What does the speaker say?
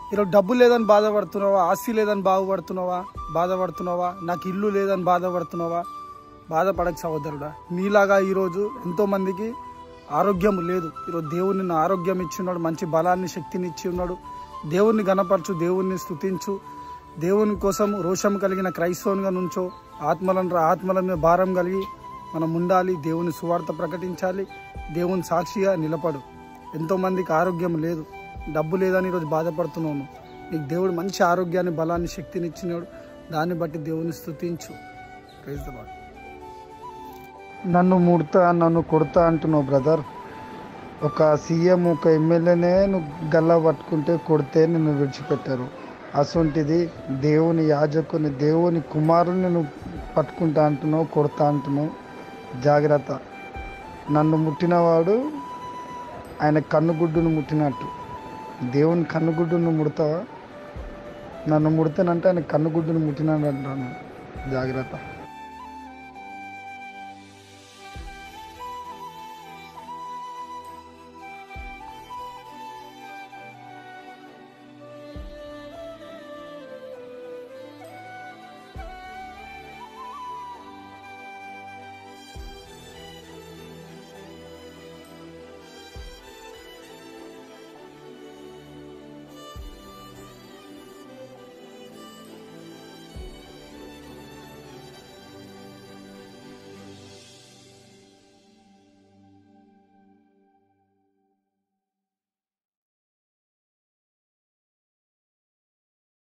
ఈరోజు డబ్బు లేదని బాధపడుతున్నావా ఆస్తి లేదని బాగుపడుతున్నావా బాధపడుతున్నావా నాకు ఇల్లు లేదని బాధపడుతున్నావా బాధపడక సహోదరుడా నీలాగా ఈరోజు ఎంతోమందికి ఆరోగ్యం లేదు ఈరోజు దేవుని నిన్ను ఆరోగ్యం ఇచ్చి ఉన్నాడు మంచి బలాన్ని శక్తిని ఇచ్చి ఉన్నాడు దేవుణ్ణి గణపరచు దేవుణ్ణి స్తుతించు దేవుని కోసం రోషం కలిగిన క్రైస్తవునిగా నుంచో ఆత్మలను ఆత్మల మీద భారం కలిగి మనం ఉండాలి దేవుని సువార్త ప్రకటించాలి దేవుని సాక్షిగా నిలబడు ఎంతోమందికి ఆరోగ్యం లేదు డబ్బు లేదని ఈరోజు బాధపడుతున్నాను నీకు దేవుడు మంచి ఆరోగ్యాన్ని బలాన్ని శక్తిని ఇచ్చినాడు దాన్ని బట్టి దేవుని స్తుతించు ప్రైజ్ ద లార్డ్. నన్ను ముడతా నన్ను కొడతా అంటున్నావు బ్రదర్ ఒక సీఎం ఒక ఎమ్మెల్యేనే నువ్వు గల్లా పట్టుకుంటే కొడితే నిన్ను విడిచిపెట్టారు అసొంటిది దేవుని యాజకుని దేవుని కుమారుని నువ్వు పట్టుకుంటా అంటున్నావు కొడతా అంటున్నావు జాగ్రత్త నన్ను ముట్టినవాడు ఆయన కన్నుగుడ్డును ముట్టినట్టు దేవుని కన్నుగుడ్డును ముడతావా నన్ను ముడతానంటే ఆయన కన్నుగుడ్డును ముట్టినాడు అంటాను జాగ్రత్త